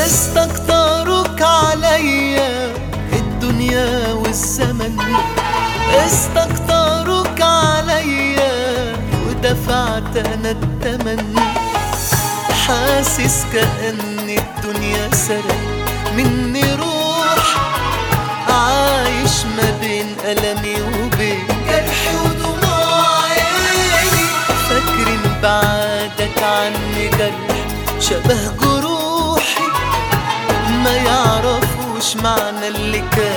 استكتروك عليا الدنيا والزمن استكتروك عليا ودفعت انا التمن حاسس كأن الدنيا سرق مني روح عايش ما بين ألمي وبين جرحي ودموع عيني فاكر إن بعدك عني جرح شبه جروحي ما يعرفوش معنى اللي كان